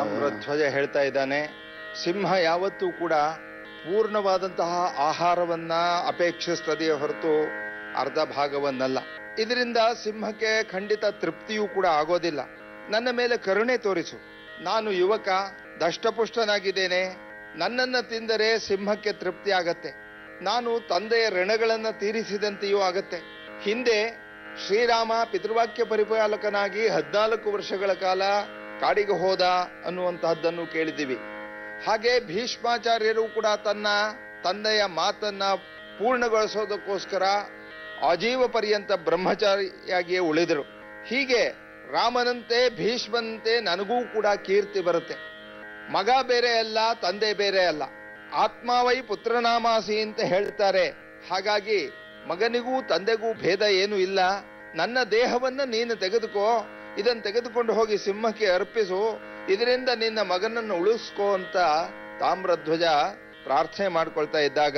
ತಾಮ್ರಧ್ವಜ ಹೇಳ್ತಾ ಇದ್ದಾನೆ ಸಿಂಹ ಯಾವತ್ತೂ ಕೂಡ ಪೂರ್ಣವಾದಂತಹ ಆಹಾರವನ್ನ ಅಪೇಕ್ಷಿಸ್ತದೆಯೇ ಹೊರತು ಅರ್ಧ ಭಾಗವನ್ನಲ್ಲ ಇದರಿಂದ ಸಿಂಹಕ್ಕೆ ಖಂಡಿತ ತೃಪ್ತಿಯೂ ಕೂಡ ಆಗೋದಿಲ್ಲ ನನ್ನ ಮೇಲೆ ಕರುಣೆ ತೋರಿಸು ನಾನು ಯುವಕ ದಷ್ಟಪುಷ್ಟನಾಗಿದ್ದೇನೆ ನನ್ನನ್ನ ತಿಂದರೆ ಸಿಂಹಕ್ಕೆ ತೃಪ್ತಿ ಆಗತ್ತೆ ನಾನು ತಂದೆಯ ಋಣಗಳನ್ನ ತೀರಿಸಿದಂತೆಯೂ ಆಗತ್ತೆ ಹಿಂದೆ ಶ್ರೀರಾಮ ಪಿತೃವಾಕ್ಯ ಪರಿಪಾಲಕನಾಗಿ ಹದ್ನಾಲ್ಕು ವರ್ಷಗಳ ಕಾಲ ಕಾಡಿಗೆ ಹೋದ ಅನ್ನುವಂತಹದ್ದನ್ನು ಕೇಳಿದ್ದೀವಿ ಹಾಗೆ ಭೀಷ್ಮಾಚಾರ್ಯರು ಕೂಡ ತನ್ನ ತಂದೆಯ ಮಾತನ್ನ ಪೂರ್ಣಗೊಳಿಸೋದಕ್ಕೋಸ್ಕರ ಆಜೀವ ಪರ್ಯಂತ ಬ್ರಹ್ಮಚಾರಿಯಾಗಿಯೇ ಉಳಿದರು ಹೀಗೆ ರಾಮನಂತೆ ಭೀಷ್ಮನಂತೆ ನನಗೂ ಕೂಡ ಕೀರ್ತಿ ಬರುತ್ತೆ ಮಗ ಬೇರೆ ಅಲ್ಲ ತಂದೆ ಬೇರೆ ಅಲ್ಲ ಆತ್ಮಾವೈ ಪುತ್ರನಾಮಾಸಿ ಅಂತ ಹೇಳ್ತಾರೆ ಹಾಗಾಗಿ ಮಗನಿಗೂ ತಂದೆಗೂ ಭೇದ ಏನು ಇಲ್ಲ ನನ್ನ ದೇಹವನ್ನ ನೀನು ತೆಗೆದುಕೋ ಇದನ್ನು ತೆಗೆದುಕೊಂಡು ಹೋಗಿ ಸಿಂಹಕ್ಕೆ ಅರ್ಪಿಸು ಇದರಿಂದ ನಿನ್ನ ಮಗನನ್ನು ಉಳಿಸ್ಕೋ ಅಂತ ತಾಮ್ರಧ್ವಜ ಪ್ರಾರ್ಥನೆ ಮಾಡ್ಕೊಳ್ತಾ ಇದ್ದಾಗ